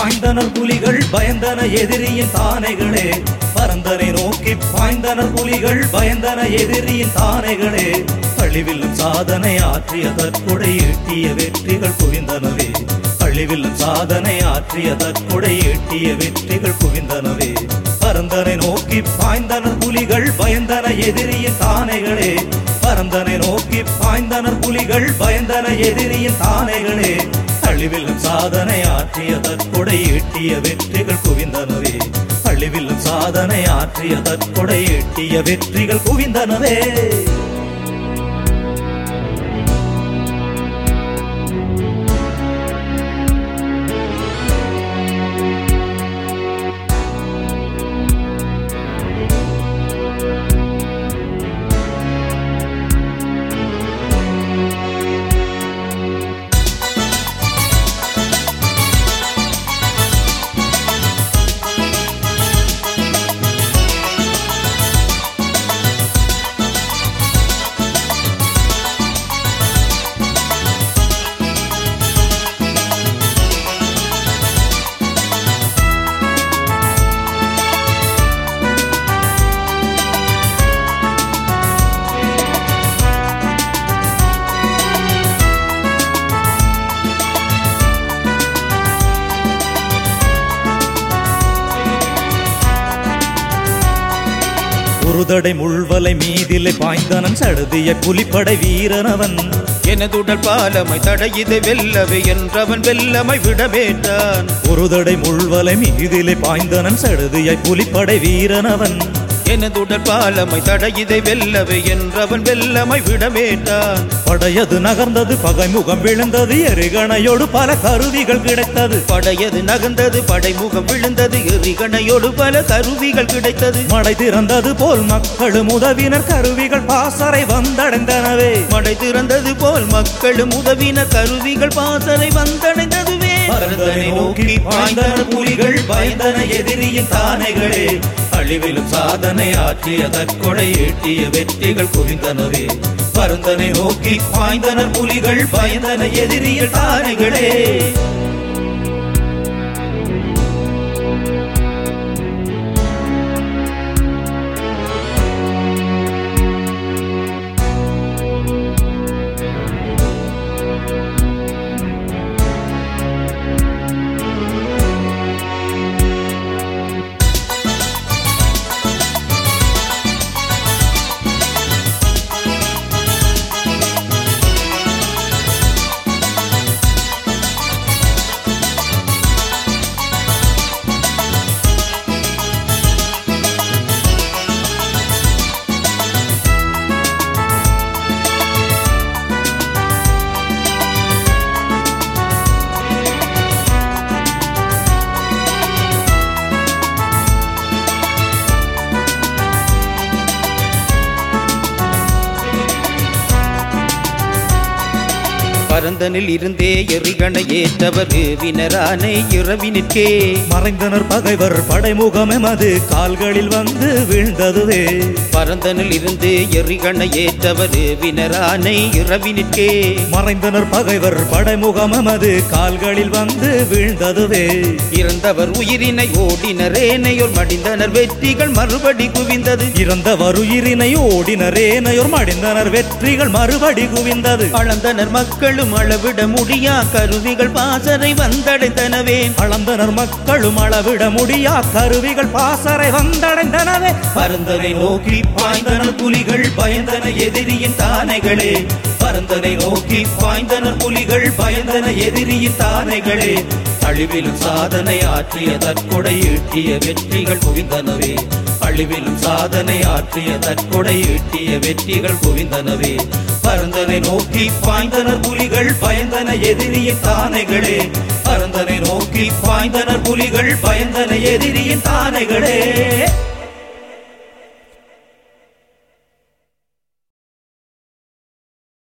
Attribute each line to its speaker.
Speaker 1: பாய்ந்தனர் புலிகள் பயந்தன எதிரியின் தானைகளே பரந்தனை நோக்கி பாய்ந்தனர் புலிகள் பயந்தன எதிரியின் தானைகளே அழிவில்லும் சாதனை ஆற்றிய தற்கொடை ஈட்டிய வெற்றிகள் குவிந்தனவே அழிவில்லும் சாதனை ஆற்றிய தற்கொடை ஈட்டிய வெற்றிகள் குவிந்தனவே பரந்தனை நோக்கி பாய்ந்தனர் புலிகள் பயந்தன எதிரியின் தானைகளே பரந்தனை நோக்கி பாய்ந்தனர் புலிகள் பயந்தன எதிரியின் தானைகளே அழிவில்லும் சாதனை ஆற்றிய தற்கொடை ஈட்டிய வெற்றிகள் குவிந்தனவே அழிவில்லும் சாதனை ஆற்றிய தற்கொடை ஈட்டிய வெற்றிகள் குவிந்தனவே உருதடை முள்வலை மீதிலே பாய்ந்தனன் சடுதிய புலிப்படை வீரனவன்
Speaker 2: எனதுடல் பாலமை தடையிதை வெல்லவே என்றவன் வெல்லமை விடவேண்டான்
Speaker 1: உருதடை முள்வலை மீதிலே பாய்ந்தனன் சடுதிய புலிப்படை வீரனவன்
Speaker 2: எனதுடல் பாலமை தடையிதை வெல்லவே என்றவன் வெல்லமை விடவேண்டான்
Speaker 1: படையது நகர்ந்தது பகைமுகம் விழுந்தது எரிகணையோடு பல கருவிகள் கிடைத்தது
Speaker 2: படையது நகர்ந்தது படைமுகம் விழுந்தது எரிகணையோடு பல கருவிகள் கிடைத்தது
Speaker 1: மடை திறந்தது போல் மக்களும் உதவினர் கருவிகள் பாசறை வந்தடைந்தனவே
Speaker 2: மடை திறந்தது போல் மக்களும் உதவினர் கருவிகள் பாசறை வந்தடைந்ததுவே
Speaker 1: பரந்தனை நோக்கி பாய்ந்தனர் புலிகள் பயந்தன எதிரியின் தானைகளே அழிவிலும் சாதனை ஆற்றிய தற்கொலை ஈட்டிய வெற்றிகள் குவிந்தனவே பரந்தனை நோக்கி பாய்ந்தனர் புலிகள் பயந்தன எதிரியின் தானைகளே
Speaker 2: பரந்தனில் இருந்தே எரிகணை ஏற்றவர் வினரானை இரவினிற்கே
Speaker 1: மறைந்தனர் பகைவர் படைமுகம் எமது கால்களில் வந்து வீழ்ந்ததுவே
Speaker 2: பரந்தனில் இருந்து எரிகணை ஏற்றவர் வினரானை இரவினிற்கே
Speaker 1: மறைந்தனர் பகைவர் படைமுகம் எமது கால்களில் வந்து வீழ்ந்ததுவே
Speaker 2: இறந்தவர் உயிரினை ஓடினர் ஏனையோர் மடிந்தனர் வெற்றிகள் மறுபடி குவிந்தது
Speaker 1: இறந்தவர் உயிரினை ஓடினர் ஏனையோர் மடிந்தனர் வெற்றிகள் மறுபடி குவிந்தது
Speaker 2: அளந்தனர் மக்களும் அளவிட முடியா கருவிகள் பாசறை வந்தடைந்தனவே
Speaker 1: அளந்தனர் மக்களும் அளவிட முடியா கருவிகள் பாசறை வந்தடைந்தனவே பரந்தனை நோக்கி பாய்ந்தனர் புலிகள் பயந்தன எதிரியின் தானைகளே பரந்தனை நோக்கி பாய்ந்தனர் புலிகள் பயந்தன எதிரியின் தானைகளே அழிவிலும் சாதனை ஆற்றிய தற்கொடை ஈட்டிய வெற்றிகள் குவிந்தனவே அழிவிலும் சாதனை ஆற்றிய தற்கொடை ஈட்டிய வெற்றிகள் குவிந்தனவே பரந்தனை நோக்கி பாய்ந்தனர் புலிகள் பயந்தன எதிரியின் தானைகளே பரந்தனை நோக்கி பாய்ந்தனர் புலிகள் பயந்தன எதிரியின் தானைகளே